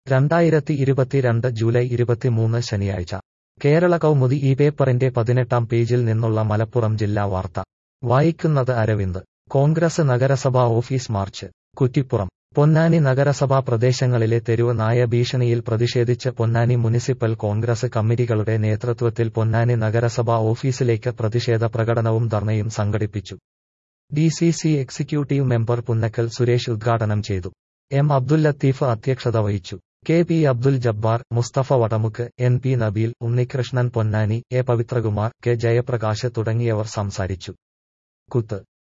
രണ്ടായിരത്തി ഇരുപത്തിരണ്ട് ജൂലൈ ഇരുപത്തിമൂന്ന് ശനിയാഴ്ച കേരള കൗമുദി ഈ പേപ്പറിന്റെ പതിനെട്ടാം പേജിൽ നിന്നുള്ള മലപ്പുറം ജില്ലാ വാർത്ത വായിക്കുന്നത് അരവിന്ദ് കോൺഗ്രസ് നഗരസഭാ ഓഫീസ് മാർച്ച് കുറ്റിപ്പുറം പൊന്നാനി നഗരസഭാ പ്രദേശങ്ങളിലെ തെരുവ് നായ ഭീഷണിയിൽ പ്രതിഷേധിച്ച് പൊന്നാനി മുനിസിപ്പൽ കോൺഗ്രസ് കമ്മിറ്റികളുടെ നേതൃത്വത്തിൽ പൊന്നാനി നഗരസഭാ ഓഫീസിലേക്ക് പ്രതിഷേധ പ്രകടനവും ധർണയും സംഘടിപ്പിച്ചു D C C executive member Punnakkal Suresh ഉദ്ഘാടനം ചെയ്തു എം അബ്ദുൽ ലത്തീഫ് അധ്യക്ഷത വഹിച്ചു K P Abdul Jabbar Musthafa Vadamukku N P Nabeel Unnikrishnan Ponnani A Pavithrakumar K Jayaprakash തുടങ്ങിയവർ സംസാരിച്ചു കുത്ത്